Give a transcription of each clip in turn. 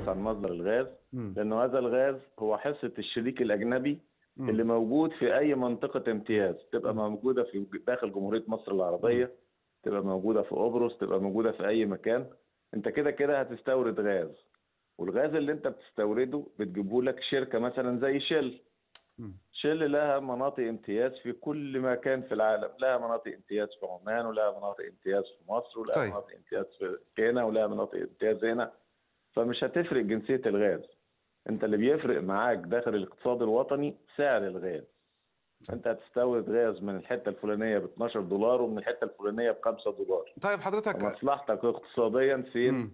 نتحدث عن مصدر الغاز مم. لانه هذا الغاز هو حصه الشريك الاجنبي مم. اللي موجود في اي منطقه امتياز تبقى موجوده في داخل جمهوريه مصر العربيه تبقى موجوده في قبرص تبقى موجوده في اي مكان انت كده كده هتستورد غاز والغاز اللي انت بتستورده بتجيبه لك شركه مثلا زي شل مم. شل لها مناطق امتياز في كل مكان في العالم لها مناطق امتياز في عمان ولها مناطق امتياز في مصر ولها طيب. مناطق امتياز في هنا ولها مناطق امتياز هنا فمش هتفرق جنسيه الغاز انت اللي بيفرق معاك داخل الاقتصاد الوطني سعر الغاز انت هتستورد غاز من الحته الفلانيه ب 12 دولار ومن الحته الفلانيه ب 5 دولار طيب حضرتك مصلحتك اقتصاديا فين مم.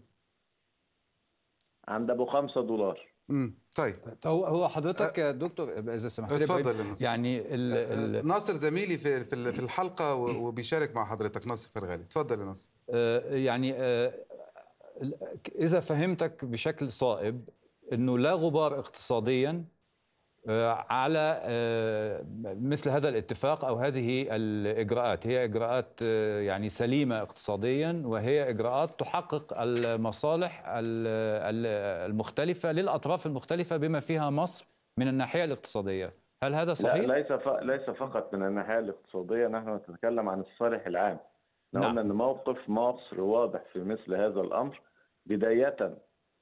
عند ابو 5 دولار مم. طيب هو هو حضرتك يا دكتور اذا سمحت لي اتفضل إبراهيم، يا ناصر. يعني ال ال ناصر زميلي في في في الحلقه و- وبيشارك مع حضرتك ناصر فرغالي اتفضل يا ناصر آه، يعني آه، ال- اذا فهمتك بشكل صائب انه لا غبار اقتصاديا آه، على آه، مثل هذا الاتفاق او هذه الاجراءات هي اجراءات آه، يعني سليمه اقتصاديا وهي اجراءات تحقق المصالح ال- ال- المختلفه للاطراف المختلفه بما فيها مصر من الناحيه الاقتصاديه هل هذا صحيح لا ليس ف... ليس فقط من الناحيه الاقتصاديه نحن نتكلم عن الصالح العام احنا نعم. قلنا ان موقف مصر واضح في مثل هذا الامر بدايه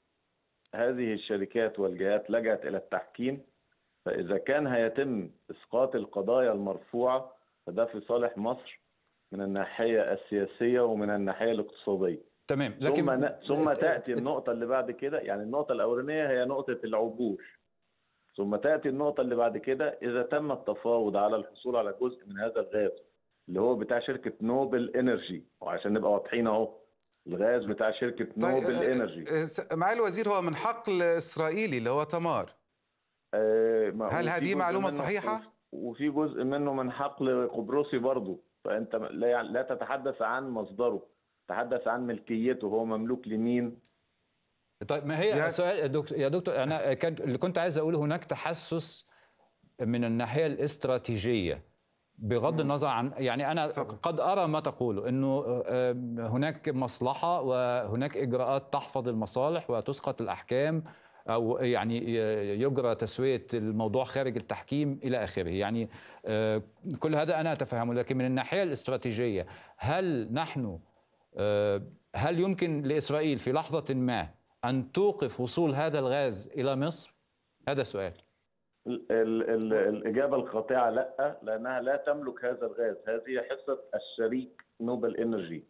هذه الشركات والجهات لجأت الى التحكيم فاذا كان هيتم اسقاط القضايا المرفوعه فده في صالح مصر من الناحيه السياسيه ومن الناحيه الاقتصاديه تمام ثم لكن ن... ثم تاتي النقطه اللي بعد كده يعني النقطه الاولانيه هي نقطه العبور ثم تاتي النقطه اللي بعد كده اذا تم التفاوض على الحصول على جزء من هذا الغاز اللي هو بتاع شركه نوبل انرجي وعشان نبقى واضحين اهو الغاز بتاع شركه نوبل آه، انرجي آه، س- معالي الوزير هو من حقل اسرائيلي اللي هو تمار آه، ما- هل وفي هذه جزء معلومة منه- صحيحة؟ وفي جزء منه من حقل قبرصي برضه فانت لا لا تتحدث عن مصدره تتحدث عن ملكيته هو مملوك لمين طيب ما هي يا- سؤال يا دكتور يا دكتور انا كان اللي كنت عايز اقوله هناك تحسس من الناحيه الاستراتيجيه بغض النظر عن يعني انا تفضل. قد ارى ما تقوله انه آه، هناك مصلحه وهناك اجراءات تحفظ المصالح وتسقط الاحكام او يعني يجرى تسويه الموضوع خارج التحكيم الى اخره يعني آه، كل هذا انا اتفهمه لكن من الناحيه الاستراتيجيه هل نحن آه، هل يمكن لاسرائيل في لحظه ما ان توقف وصول هذا الغاز الى مصر هذا سؤال ال ال ال الإجابة القاطعة لا لأنها لا تملك هذا الغاز هذه حصة الشريك نوبل إنرجي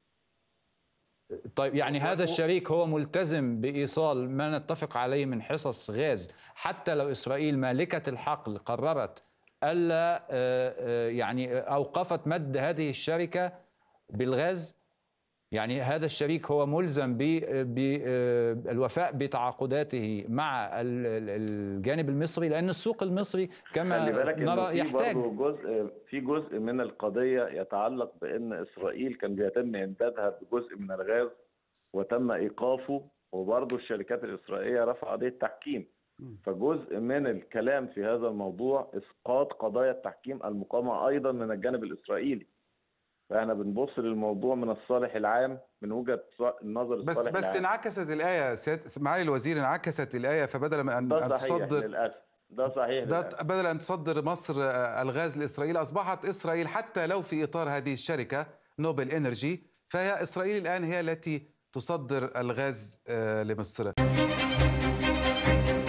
طيب يعني هذا الشريك هو ملتزم بإيصال ما نتفق عليه من حصص غاز حتى لو إسرائيل مالكة الحقل قررت ألا آه، آه، يعني أوقفت مد هذه الشركة بالغاز يعني هذا الشريك هو ملزم بالوفاء بتعاقداته مع ال- ال- الجانب المصري لأن السوق المصري كما خلي بالك إنه نرى في يحتاج برضه جزء في جزء من القضية يتعلق بأن إسرائيل كان بيتم إمدادها بجزء من الغاز وتم إيقافه وبرضه الشركات الإسرائيلية رفع قضية تحكيم فجزء من الكلام في هذا الموضوع إسقاط قضايا التحكيم المقامة أيضا من الجانب الإسرائيلي فاحنا بنبص للموضوع من الصالح العام من وجهة النظر بس الصالح بس العام انعكست الايه سيادة معالي الوزير انعكست الايه فبدل من ان ده أن صحيح تصدر للأسف ده صحيح ده للأسف. بدل ان تصدر مصر آه، الغاز لاسرائيل اصبحت اسرائيل حتى لو في اطار هذه الشركه نوبل انرجي فهي اسرائيل الان هي التي تصدر الغاز آه، لمصر